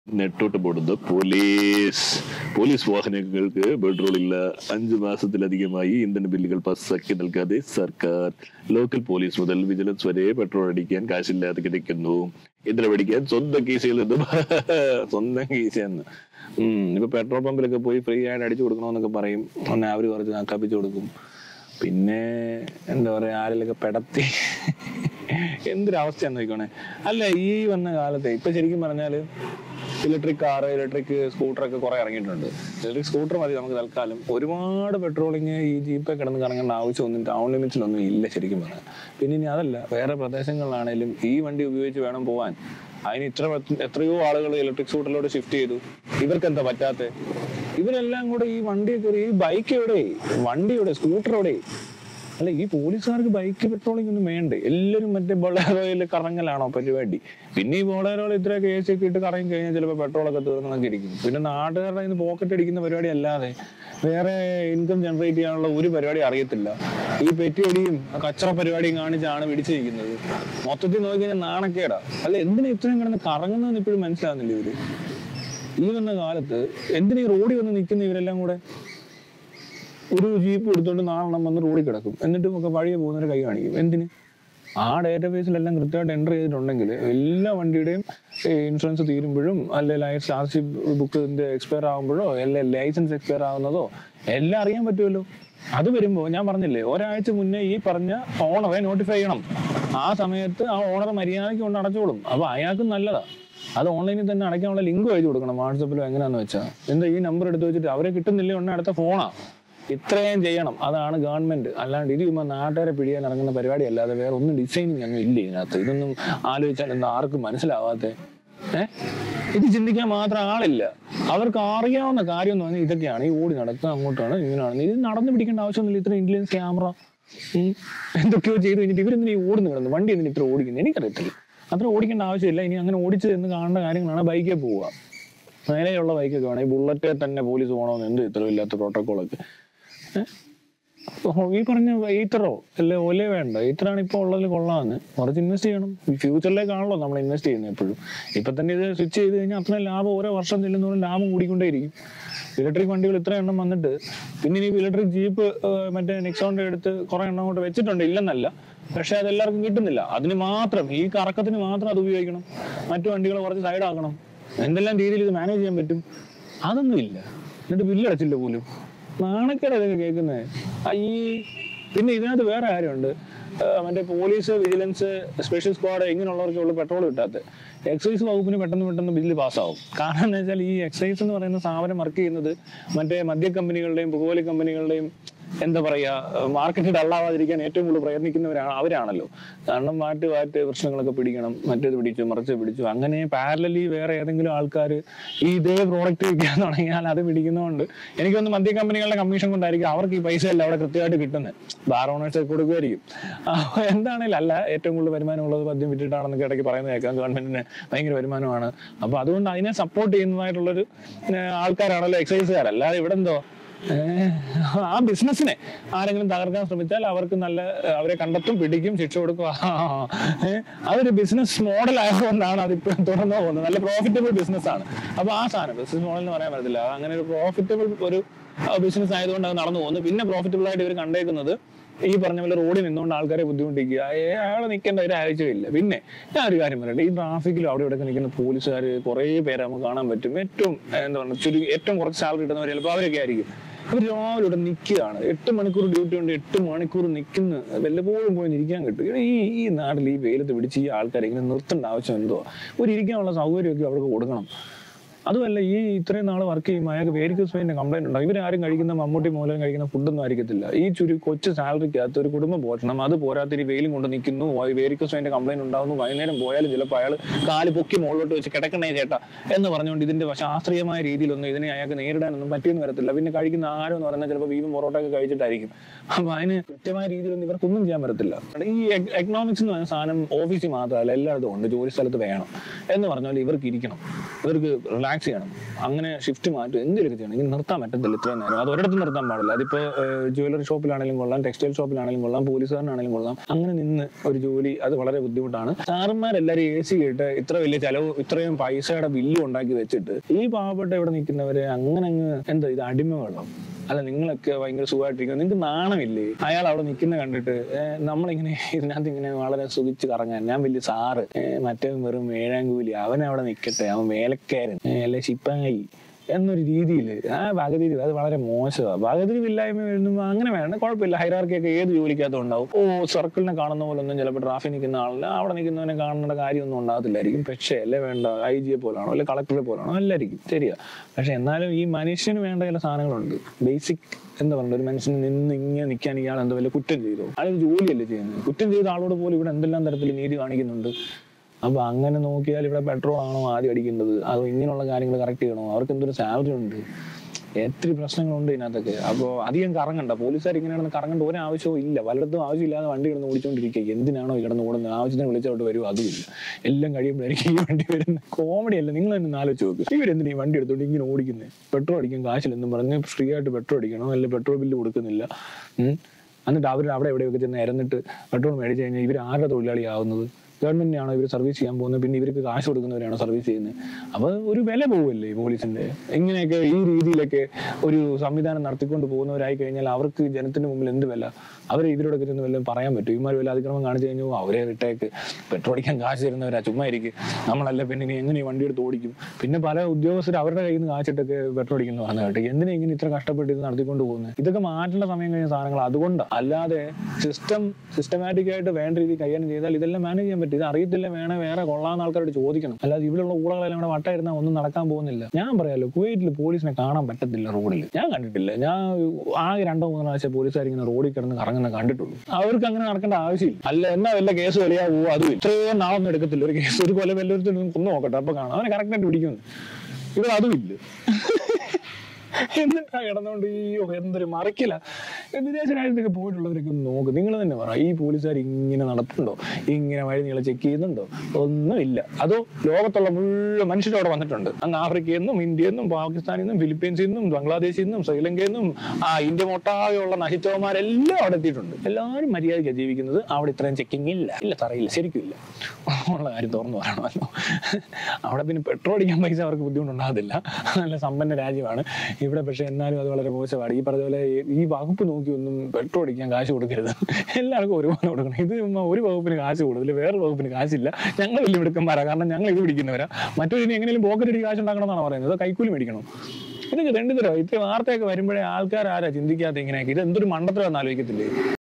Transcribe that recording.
നെട്ടോട്ട് പോടുന്ന police police വാഹനങ്ങൾക്ക് petrol ഇല്ല അഞ്ചു മാസത്തിലധികമായി ഇന്ധന ബില്ലുകൾ പാസ്സാക്കി നൽകാതെ സർക്കാർ ലോക്കൽ പോലീസ് മുതൽ വിജിലൻസ് വരെ പെട്രോൾ അടിക്കാൻ കാശില്ലാതെ കിടക്കുന്നു ഇന്ധനം അടിക്കാൻ സ്വന്തം കീശയിൽ നിന്നും സ്വന്തം കീശയെന്ന് ഉം ഇപ്പൊ പെട്രോൾ പമ്പിലൊക്കെ പോയി ഫ്രീ ആയിട്ട് അടിച്ചു കൊടുക്കണമെന്നൊക്കെ പറയും ഒന്ന് അവര് കുറച്ച് നക്കാപ്പിച്ചു കൊടുക്കും പിന്നെ എന്താ പറയാ ആരെങ്കിലൊക്കെ പെടത്തി എന്തൊരവസ്ഥയാന്ന് നോക്കണേ അല്ല ഈ വന്ന കാലത്തെ ഇപ്പൊ ശരിക്കും പറഞ്ഞാല് ഇലക്ട്രിക് കാർ ഇലക്ട്രിക് സ്കൂട്ടർ ഒക്കെ കുറെ ഇറങ്ങിയിട്ടുണ്ട് ഇലക്ട്രിക് സ്കൂട്ടർ മതി നമുക്ക് തൽക്കാലം ഒരുപാട് പെട്രോളിങ് ഈ ജീപ്പ് കിടന്ന് കറങ്ങേണ്ട ആവശ്യമൊന്നും ടൗൺ ലിമിറ്റ്സിലൊന്നും ഇല്ല ശരിക്കും പറഞ്ഞാൽ പിന്നെ ഇനി അതല്ല വേറെ പ്രദേശങ്ങളിലാണേലും ഈ വണ്ടി ഉപയോഗിച്ച് വേണം പോവാൻ അതിന് ഇത്ര പത്ത് എത്രയോ ആളുകൾ ഇലക്ട്രിക് സ്കൂട്ടറിലോട്ട് ഷിഫ്റ്റ് ചെയ്തു ഇവർക്ക് എന്താ പറ്റാത്തെ ഇവരെല്ലാം കൂടെ ഈ വണ്ടി ഈ ബൈക്ക് എവിടെ വണ്ടി എവിടെ സ്കൂട്ടർ എവിടെ അല്ല ഈ പോലീസുകാർക്ക് ബൈക്ക് പെട്രോളിംഗ് ഒന്നും വേണ്ടേ എല്ലാവരും മറ്റേ ബൊളേറോയിൽ കറങ്ങലാണോ പരിപാടി പിന്നെ ഈ ബൊളേറോയിൽ ഇത്രയൊക്കെ എ സി ഒക്കെ ഇട്ട് കറങ്ങി കഴിഞ്ഞാൽ ചിലപ്പോൾ പെട്രോളൊക്കെ തീർന്നൊക്കെ ഇരിക്കും പിന്നെ നാട്ടുകാരുടെ കയ്യിൽ നിന്ന് പോക്കറ്റ് അടിക്കുന്ന പരിപാടി അല്ലാതെ വേറെ ഇൻകം ജനറേറ്റ് ചെയ്യാനുള്ള ഒരു പരിപാടി അറിയത്തില്ല ഈ പെറ്റിയടിയും ആ കച്ചറ പരിപാടിയും കാണിച്ചാണ് പിടിച്ചിരിക്കുന്നത് മൊത്തത്തിൽ നോക്കി കഴിഞ്ഞാൽ നാണക്കേടാ അല്ല എന്തിനാ ഇത്രയും കിടന്ന് കറങ്ങുന്നതെന്ന് ഇപ്പോഴും മനസ്സിലാവുന്നില്ല ഇവര് ഈ വന്ന കാലത്ത് എന്തിനാ ഈ റോഡിൽ വന്ന് നിൽക്കുന്ന ഇവരെല്ലാം കൂടെ ഒരു ജീപ്പ് എടുത്തോണ്ട് നാലെണ്ണം വന്ന് റോഡിൽ കിടക്കും എന്നിട്ടും ഒക്കെ വഴിയെ പോകുന്നവരെ കൈ കാണിക്കും എന്തിന് ആ ഡേറ്റാബേസിലെല്ലാം കൃത്യമായിട്ട് എൻ്റർ ചെയ്തിട്ടുണ്ടെങ്കിൽ എല്ലാ വണ്ടിയുടെയും ഇൻഷുറൻസ് തീരുമ്പോഴും അല്ലെങ്കിൽ ആർ സി ബുക്കിന്റെ എക്സ്പയർ ആകുമ്പോഴോ അല്ലെ ലൈസൻസ് എക്സ്പയർ ആകുന്നതോ എല്ലാം അറിയാൻ പറ്റുമല്ലോ അത് വരുമ്പോൾ ഞാൻ പറഞ്ഞില്ലേ ഒരാഴ്ച മുന്നേ ഈ പറഞ്ഞ ഓണറെ നോട്ടിഫൈ ചെയ്യണം ആ സമയത്ത് ആ ഓണർ മര്യാദയ്ക്ക് കൊണ്ട് അടച്ചോളും അപ്പൊ അയാൾക്കും നല്ലതാ അത് ഓൺലൈനിൽ തന്നെ അടയ്ക്കാനുള്ള ലിങ്ക് അയച്ചു കൊടുക്കണം വാട്സപ്പിലോ എങ്ങനെയാന്ന് വെച്ചാൽ എന്താ ഈ നമ്പർ എടുത്ത് വെച്ചിട്ട് അവരെ കിട്ടുന്നില്ലേ ഉടനെ അടുത്ത ഫോണാ ഇത്രയും ചെയ്യണം അതാണ് ഗവൺമെന്റ് അല്ലാണ്ട് ഇത് ചുമ്മാ നാട്ടുകാരെ പിടിയാൻ ഇറങ്ങുന്ന പരിപാടി അല്ലാതെ വേറെ ഒന്നും ഡിസൈനിങ് ഒന്നും ഇല്ല ഇതിനകത്ത് ഇതൊന്നും ആലോചിച്ചാൽ എന്താ ആർക്കും മനസ്സിലാവാത്തെ ഏഹ് ഇത് ചിന്തിക്കാൻ മാത്രം ആളില്ല അവർക്ക് അറിയാവുന്ന കാര്യം എന്ന് പറഞ്ഞാൽ ഇതൊക്കെയാണ് ഈ ഓടി നടക്കുക അങ്ങോട്ടാണ് ഇങ്ങനെയാണ് ഇത് നടന്നു പിടിക്കേണ്ട ആവശ്യമൊന്നുമില്ല ഇത്ര ഇന്റലിജൻസ് ക്യാമറ എന്തൊക്കെയോ ചെയ്ത് കഴിഞ്ഞിട്ട് ഇവരെന്തിനാ ഈ ഓടുന്നു കിടന്നു വണ്ടി എന്തിനാ ഇത്ര ഓടിക്കുന്നത് എനിക്കറിയത്തില്ല അത്ര ഓടിക്കേണ്ട ആവശ്യമില്ല ഇനി അങ്ങനെ ഓടിച്ച് എന്ന് കാണേണ്ട കാര്യങ്ങളാണ് ബൈക്കിൽ പോവുക നേരെയുള്ള ബൈക്കൊക്കെ വേണം ഈ ബുള്ളറ്റിൽ തന്നെ പോലീസ് പോകണമെന്ന് എന്ത് ഇത്രയില്ലാത്ത പ്രോട്ടോക്കോളൊക്കെ ഈ പറഞ്ഞ ഈത്തറോ അല്ലെ ഒലേ വേണ്ട ഈത്തറാണ് ഇപ്പൊ ഉള്ളതിൽ കൊള്ളാന്ന് കുറച്ച് ഇൻവെസ്റ്റ് ചെയ്യണം ഫ്യൂച്ചറിലേക്കാണല്ലോ നമ്മൾ ഇൻവെസ്റ്റ് ചെയ്യുന്നത് എപ്പോഴും ഇപ്പൊ തന്നെ ഇത് സ്വിച്ച് ചെയ്ത് കഴിഞ്ഞാൽ അത്രയും ലാഭം ഓരോ വർഷം ചെല്ലുന്നതോറും ലാഭം കൂടിക്കൊണ്ടേയിരിക്കും ഇലക്ട്രിക് വണ്ടികൾ ഇത്ര എണ്ണം വന്നിട്ട് പിന്നെ ഇനി ഇലക്ട്രിക് ജീപ്പ് മറ്റേ നെക്സോണിന്റെ അടുത്ത് കുറെ എണ്ണം കൊണ്ട് വെച്ചിട്ടുണ്ട് ഇല്ലെന്നല്ല പക്ഷെ അത് എല്ലാവർക്കും കിട്ടുന്നില്ല അതിന് മാത്രം ഈ കറക്കത്തിന് മാത്രം അത് ഉപയോഗിക്കണം മറ്റു വണ്ടികൾ കുറച്ച് സൈഡ് ആക്കണം എന്തെല്ലാം രീതിയിൽ ഇത് മാനേജ് ചെയ്യാൻ പറ്റും അതൊന്നും ഇല്ല എന്നിട്ട് ബില്ലടച്ചില്ല പോലും നാണക്കേട് ഇതൊക്കെ കേൾക്കുന്നത് ഈ പിന്നെ ഇതിനകത്ത് വേറെ കാര്യമുണ്ട് ആ, മറ്റേ പോലീസ് വിജിലൻസ് സ്പെഷ്യൽ സ്ക്വാഡ് ഇങ്ങനെയുള്ളവർക്ക് ഉള്ള പെട്രോൾ കിട്ടാത്ത എക്സൈസ് വകുപ്പിന് പെട്ടെന്ന് പെട്ടെന്ന് ബില്ല് പാസ്സാവും കാരണം എന്ന് വെച്ചാൽ ഈ എക്സൈസ് എന്ന് പറയുന്ന സ്ഥാപനം വർക്ക് ചെയ്യുന്നത് മറ്റേ മദ്യ കമ്പനികളുടെയും പുകവലി കമ്പനികളുടെയും എന്താ പറയാ മാർക്കറ്റ് ഡള്ളാവാതിരിക്കാൻ ഏറ്റവും കൂടുതൽ പ്രയത്നിക്കുന്നവരാണ് അവരാണല്ലോ കാരണം വാറ്റ് വാറ്റ് പ്രശ്നങ്ങളൊക്കെ പിടിക്കണം മറ്റേത് പിടിച്ചു മറിച്ച് പിടിച്ചു അങ്ങനെ പാരലലി വേറെ ഏതെങ്കിലും ആൾക്കാർ ഈ ഇതേ പ്രോഡക്റ്റ് വിൽക്കാൻ തുടങ്ങിയാൽ അത് പിടിക്കുന്നതുകൊണ്ട് എനിക്കൊന്ന് മദ്യ കമ്പനികളുടെ കമ്മീഷൻ കൊണ്ടായിരിക്കും അവർക്ക് ഈ പൈസ എല്ലാം അവിടെ കൃത്യമായിട്ട് കിട്ടുന്നത് ബാർ ഓണേഴ്സ് കൊടുക്കുമായിരിക്കും അപ്പൊ എന്താണേലും അല്ല ഏറ്റവും കൂടുതൽ വരുമാനമുള്ളത് മദ്യം വിറ്റിട്ടാണെന്നൊക്കെ ഇടയ്ക്ക് പറയുന്നത് കേൾക്കാം ഗവൺമെന്റിന് ഭയങ്കര വരുമാനമാണ് അപ്പൊ അതുകൊണ്ട് അതിനെ സപ്പോർട്ട് ചെയ്യുന്നതായിട്ടുള്ളൊരു ഏഹ്, ആൾക്കാരാണല്ലോ എക്സൈസുകാർ അല്ലാതെ ഇവിടെ എന്തോ ഏഹ്, ആ ബിസിനസ്സിനെ ആരെങ്കിലും തകർക്കാൻ ശ്രമിച്ചാൽ അവർക്ക് നല്ല ഏഹ്, അവരെ കണ്ടെത്തും പിടിക്കും ശിക്ഷ കൊടുക്കും ആ, ഏഹ്, അതൊരു ബിസിനസ് മോഡൽ ആയതുകൊണ്ടാണ് അതിപ്പോ തുടർന്ന് പോകുന്നത് നല്ല പ്രോഫിറ്റബിൾ ബിസിനസ് ആണ് അപ്പൊ ആ സാധനം ബിസിനസ് മോഡൽ എന്ന് പറയാൻ പറ്റത്തില്ല അങ്ങനെ ഒരു പ്രോഫിറ്റബിൾ ഒരു ബിസിനസ് ആയതുകൊണ്ട് അത് നടന്നു പോകുന്നു പിന്നെ പ്രോഫിറ്റബിൾ ആയിട്ട് ഇവർ കണ്ടേക്കുന്നത് ഈ പറഞ്ഞ പോലെ റോഡിൽ നിന്നുകൊണ്ട് ആൾക്കാരെ ബുദ്ധിമുട്ടിക്കുക ഏ, അയാളെ നിൽക്കേണ്ട ഒരു ആവശ്യമില്ല പിന്നെ ഞാൻ ഒരു കാര്യം പറയട്ടെ ഈ ട്രാഫിക്കിലും അവിടെ ഇവിടെ നിൽക്കുന്ന പോലീസുകാർ കുറേ പേരെ നമുക്ക് കാണാൻ പറ്റും ഏറ്റവും ഏ, എന്താ പറയുക ചുരുങ്ങി ഏറ്റവും കുറച്ച് സാലറി കിട്ടുന്നവർ ചിലപ്പോൾ അവരൊക്കെ ആയിരിക്കും അവർ രാവിലെ ഇവിടെ നിൽക്കുകയാണ് എട്ട് മണിക്കൂർ ഡ്യൂട്ടി ഉണ്ട് എട്ട് മണിക്കൂർ നിൽക്കുന്ന വല്ലപ്പോഴും പോയി ഇരിക്കാൻ കിട്ടും ഇവിടെ ഈ ഈ നാട്ടിൽ ഈ വെയിലത്ത് പിടിച്ച് ഈ ആൾക്കാരെ ഇങ്ങനെ നിർത്തേണ്ട ആവശ്യം എന്തോ ഒരു ഇരിക്കാനുള്ള സൗകര്യമൊക്കെ അവർക്ക് കൊടുക്കണം അതുമല്ല ഈ ഇത്രയും നാൾ വർക്ക് ചെയ്യുമ്പോൾ അയാൾക്ക് വേരിക്കസ് വെയിൻ്റെ കംപ്ലൈന്റ് ഉണ്ടാവും ഇവരാരും കഴിക്കുന്ന മമ്മൂട്ടി മൂലം കഴിക്കുന്ന ഫുഡൊന്നും ആയിരിക്കത്തില്ല ഈ ചുരു കൊച്ചു സാലറിക്കകത്ത് ഒരു കുടുംബം പോറ്റണം അത് പോരാത്തിരി വെയിലും കൊണ്ട് നിൽക്കുന്നു വേരിക്കസ് വെയിൻ്റെ കംപ്ലൈന്റ് ഉണ്ടാവുന്നു വൈകുന്നേരം പോയാലും ചിലപ്പോൾ അയാൾ കാല് പൊക്കി മുകളിലോട്ട് വെച്ച് കിടക്കണേ ചേട്ടാ എന്ന് പറഞ്ഞുകൊണ്ട് ഇതിന്റെ ശാസ്ത്രീയമായ രീതിയിലൊന്നും ഇതിനെ അയാൾക്ക് നേരിടാനൊന്നും പറ്റിയെന്ന് വരത്തില്ല പിന്നെ കഴിക്കുന്ന ആഹാരം എന്ന് പറയുന്നത് ചിലപ്പോൾ ബീഫും പൊറോട്ട ഒക്കെ കഴിച്ചിട്ടായിരിക്കും അപ്പൊ അതിന് കൃത്യമായ രീതിയിലൊന്നും ഇവർക്കൊന്നും ചെയ്യാൻ പറ്റത്തില്ല ഈ എക്കണോമിക്സ് എന്ന് പറയുന്ന സാധനം ഓഫീസിൽ മാത്രമല്ല എല്ലായിടത്തും ഉണ്ട് ജോലി സ്ഥലത്ത് വേണം എന്ന് പറഞ്ഞാൽ ഇവർക്ക് ഇരിക്കണം ഇവർക്ക് റിലാക്സ് റിലാക്സ് ചെയ്യണം അങ്ങനെ ഷിഫ്റ്റ് മാറ്റും എന്തെങ്കിലുമൊക്കെ ചെയ്യണം ഇങ്ങനെ നിർത്താൻ പറ്റത്തില്ല ഇത്രയും നേരം അത് ഒരിടത്തും നിർത്താൻ പാടില്ല അതിപ്പോ ജ്വല്ലറി ഷോപ്പിലാണെങ്കിലും കൊള്ളാം ടെക്സ്റ്റൈൽ ഷോപ്പിലാണെങ്കിലും കൊള്ളാം പോലീസുകാരനാണെങ്കിലും കൊള്ളാം അങ്ങനെ നിന്ന് ഒരു ജോലി അത് വളരെ ബുദ്ധിമുട്ടാണ് സാറന്മാരെല്ലാവരും എ സി കേട്ട് ഇത്ര വലിയ ചെലവ് ഇത്രയും പൈസയുടെ ബില്ലും ഉണ്ടാക്കി വെച്ചിട്ട് ഈ പാവപ്പെട്ട ഇവിടെ നിൽക്കുന്നവരെ അങ്ങനെ അങ്ങ് എന്താ ഇത് അടിമകളോ അല്ല നിങ്ങളൊക്കെ ഭയങ്കര സുഖമായിട്ടിരിക്കുന്നു നിങ്ങൾക്ക് നാണമില്ലേ അയാൾ അവിടെ നിൽക്കുന്ന കണ്ടിട്ട് ഏഹ്, നമ്മളിങ്ങനെ ഇതിനകത്ത് ഇങ്ങനെ വളരെ സുഖിച്ച് കറങ്ങാൻ ഞാൻ വലിയ സാറ് ഏഹ്, മറ്റവൻ വെറും ഏഴാം കൂലി അവൻ അവിടെ നിൽക്കട്ടെ അവൻ വേലക്കാരൻ ഏഹ്, അല്ലെ ശിപ്പായി എന്നൊരു രീതിയിൽ ആ വകതിരിവ് അത് വളരെ മോശമാണ് വകതിരിവില്ലായ്മ വരുമ്പോൾ അങ്ങനെ വേണം കുഴപ്പമില്ല ഹൈറാർക്കിയൊക്കെ ഏത് ജോലിക്കകത്തും ഉണ്ടാവും ഓ സർക്കിളിനെ കാണുന്ന പോലെ ഒന്നും ചിലപ്പോൾ ട്രാഫിക് നിൽക്കുന്ന ആളില്ല അവിടെ നിൽക്കുന്നവനെ കാണേണ്ട കാര്യമൊന്നും ഉണ്ടാകത്തില്ലായിരിക്കും പക്ഷേ അല്ലേ വേണ്ട ഐ ജിയെ പോലാണോ അല്ലെ കളക്ടറെ പോലാണോ അല്ലായിരിക്കും ശരിയാ പക്ഷെ എന്നാലും ഈ മനുഷ്യന് വേണ്ട ചില സാധനങ്ങളുണ്ട് ബേസിക് എന്താ പറയുക ഒരു മനുഷ്യന് നിന്ന് ഇങ്ങനെ നിൽക്കാൻ ഇയാൾ എന്താ വല്ല കുറ്റം ചെയ്തോ അയാൾ ജോലിയല്ലേ ചെയ്യുന്നത് കുറ്റം ചെയ്ത ആളോട് പോലും ഇവിടെ എന്തെല്ലാം തരത്തിൽ നീതി കാണിക്കുന്നുണ്ട് അപ്പൊ അങ്ങനെ നോക്കിയാൽ ഇവിടെ പെട്രോൾ ആണോ ആദ്യം അടിക്കേണ്ടത് അതോ ഇങ്ങനെയുള്ള കാര്യങ്ങൾ കറക്റ്റ് ചെയ്യണോ അവർക്ക് എന്തൊരു സാലറി ഉണ്ട് എത്ര പ്രശ്നങ്ങളുണ്ട് ഇതിനകത്തൊക്കെ അപ്പോൾ അധികം കറങ്ങണ്ട പോലീസുകാർ ഇങ്ങനെയാണെന്ന് കറങ്ങേണ്ട ഒരു ആവശ്യവും ഇല്ല പലയിടത്തും ആവശ്യമില്ലാതെ വണ്ടി കിടന്ന് ഓടിച്ചുകൊണ്ടിരിക്കുക എന്തിനാണോ ഈ കിടന്ന് ഓടുന്നത് ആവശ്യത്തിന് വിളിച്ചോട്ട് വരും അതുമില്ല എല്ലാം കഴിയുമ്പോഴായിരിക്കും ഈ വണ്ടി വരുന്നത് കോമഡി അല്ല നിങ്ങൾ തന്നെ ഒന്ന് ആലോചിച്ച് നോക്ക് ഇവരെന്തിനാ ഈ വണ്ടി എടുത്തോണ്ട് ഇങ്ങനെ ഓടിക്കുന്നത് പെട്രോൾ അടിക്കാൻ കാശില്ലെന്നും പറഞ്ഞ് ഫ്രീ ആയിട്ട് പെട്രോൾ അടിക്കണം അല്ലെ പെട്രോൾ ബില്ല് കൊടുക്കുന്നില്ല ഉം. എന്നിട്ട് അവർ അവിടെ എവിടെയൊക്കെ ചെന്ന് ഇരന്നിട്ട് പെട്രോൾ മേടിച്ച് കഴിഞ്ഞാൽ ഇവർ ആരുടെ തൊഴിലാളിയാവുന്നത് ഗവൺമെന്റിനാണോ ഇവർ സർവീസ് ചെയ്യാൻ പോകുന്നത് പിന്നെ ഇവർക്ക് കാശ് കൊടുക്കുന്നവരാണോ സർവീസ് ചെയ്യുന്നത് അപ്പൊ ഒരു വില പോവല്ലേ ഈ പോലീസിന്റെ ഇങ്ങനെയൊക്കെ ഈ രീതിയിലൊക്കെ ഒരു സംവിധാനം നടത്തിക്കൊണ്ട് പോകുന്നവരായി കഴിഞ്ഞാൽ അവർക്ക് ജനത്തിന്റെ മുമ്പിൽ എന്ത് വില അവരെ ഇതിലൂടെ ചെന്ന് വല്ലതും പറയാൻ പറ്റും ഇമാർ വല്ല അതിക്രമം കാണിച്ചു കഴിഞ്ഞാൽ "ഓ, അവരെ വിട്ടേക്ക് പെട്രോൾ അടിക്കാൻ കാശ് തരുന്നവരാ ചുമ്മാ ഇരിക്കും നമ്മളല്ല പിന്നെ ഇനി എങ്ങനെ ഈ വണ്ടി എടുത്ത് ഓടിക്കും പിന്നെ പല ഉദ്യോഗസ്ഥർ അവരുടെ കയ്യിൽ നിന്ന് കാശിട്ടൊക്കെ പെട്രോൾ അടിക്കുന്നു പറഞ്ഞു കേട്ടോ എന്തിനാ ഇങ്ങനെ ഇത്ര കഷ്ടപ്പെട്ട് ഇത് നടത്തിക്കൊണ്ട് പോകുന്നത് ഇതൊക്കെ മാറ്റേണ്ട സമയം കഴിഞ്ഞ സാധനങ്ങൾ അതുകൊണ്ട് അല്ലാതെ സിസ്റ്റം സിസ്റ്റമാറ്റിക് ആയിട്ട് വേണ്ട രീതിയിൽ കൈകാര്യം ചെയ്താൽ ഇതെല്ലാം മാനേജ് ചെയ്യാൻ പറ്റും ഇത് അറിയത്തില്ല വേണേ വേറെ കൊള്ളാവുന്ന ആൾക്കാരോട് ചോദിക്കണം അല്ലാതെ ഇവിടെയുള്ള ഊളകളെല്ലാം കൂടെ വട്ടായിരുന്നാൽ ഒന്നും നടക്കാൻ പോകുന്നില്ല ഞാൻ പറയാലോ കുവൈറ്റിൽ പോലീസിനെ കാണാൻ പറ്റത്തില്ല റോഡിൽ ഞാൻ കണ്ടിട്ടില്ല ഞാൻ ആകെ രണ്ടോ മൂന്നോ പ്രാവശ്യം പോലീസുകാർ ഇങ്ങനെ റോഡിൽ കിടന്ന് കറങ്ങുന്ന കണ്ടിട്ടുള്ളൂ അവർക്ക് അങ്ങനെ നടക്കേണ്ട ആവശ്യമില്ല അല്ല എന്നാ വല്ല കേസ് വലിയാ പോവോ അതും ഇത്രയും നാളൊന്നും എടുക്കത്തില്ല ഒരു കേസ് ഒരു കൊല്ലം വല്ലവരും കൊന്നു നോക്കട്ടെ അപ്പൊ കാണാം അവനെ കറക്റ്റായിട്ട് പിടിക്കുന്നു ഇവിടെ അതും ഇല്ല എന്നിട്ടാ കിടന്നുകൊണ്ട് ഈ ഓ, എന്തൊരു മറിക്കില്ല വിദേശ രാജ്യത്തൊക്കെ പോയിട്ടുള്ളവരൊക്കെ ഒന്ന് നോക്ക് നിങ്ങൾ തന്നെ പറ ഈ പോലീസുകാർ ഇങ്ങനെ നടത്തുന്നുണ്ടോ ഇങ്ങനെ വഴി നീളെ ചെക്ക് ചെയ്യുന്നുണ്ടോ ഒന്നുമില്ല അതോ ലോകത്തുള്ള മുഴുവൻ മനുഷ്യരും അവിടെ വന്നിട്ടുണ്ട് അങ്ങ് ആഫ്രിക്കയിൽ നിന്നും ഇന്ത്യയിൽ നിന്നും പാകിസ്ഥാനിൽ നിന്നും ഫിലിപ്പീൻസിൽ നിന്നും ബംഗ്ലാദേശിൽ നിന്നും ശ്രീലങ്കയിൽ നിന്നും ആ ഇന്ത്യ മൊട്ടാകെയുള്ള നശിച്ചവന്മാരെല്ലാം അവിടെ എത്തിയിട്ടുണ്ട് എല്ലാവരും മര്യാദയ്ക്കാണ് ജീവിക്കുന്നത് അവിടെ ഇത്രയും ചെക്കിംഗ് ഇല്ല ഇല്ല തറയില്ല ശരിക്കും ഇല്ല ഉള്ള കാര്യം തുറന്നു പറയണമല്ലോ അവിടെ പിന്നെ പെട്രോൾ അടിക്കാൻ പൈസ അവർക്ക് ബുദ്ധിമുട്ടുണ്ടാകത്തില്ല നല്ല സമ്പന്ന രാജ്യമാണ് ഇവിടെ പക്ഷെ എന്നാലും അത് വളരെ മോശമാണ് ഈ പറഞ്ഞ പോലെ ഈ- ഈ വകുപ്പ് നോക്കി ഒന്നും പെട്രോൾ അടിക്കാൻ കാശ് കൊടുക്കരുത് എല്ലാവർക്കും ഒരുപോലെ കൊടുക്കണം ഇത് ചുമ്മാ ഒരു വകുപ്പിന് കാശ് കൂടുതൽ വേറെ വകുപ്പിന് കാശില്ല ഞങ്ങൾ വലിയ മിടുക്കന്മാരാ കാരണം ഞങ്ങൾ ഇത് പിടിക്കുന്നവരാ മറ്റൊരു എങ്ങനെയും പോക്കറ്റ് അടിച്ച് കാശ് ഉണ്ടാക്കണം എന്നാണ് പറയുന്നത് അതോ കൈക്കൂലി മേടിക്കണം ഇതൊക്കെ രണ്ടു തരം ഇത്ര വാർത്തയൊക്കെ വരുമ്പോഴേ ആൾക്കാർ ആരാ ചിന്തിക്കാത്ത ഇങ്ങനെയൊക്കെ ഇത് എന്തൊരു മണ്ടത്തരം ആലോചിക്കത്തില്ലേ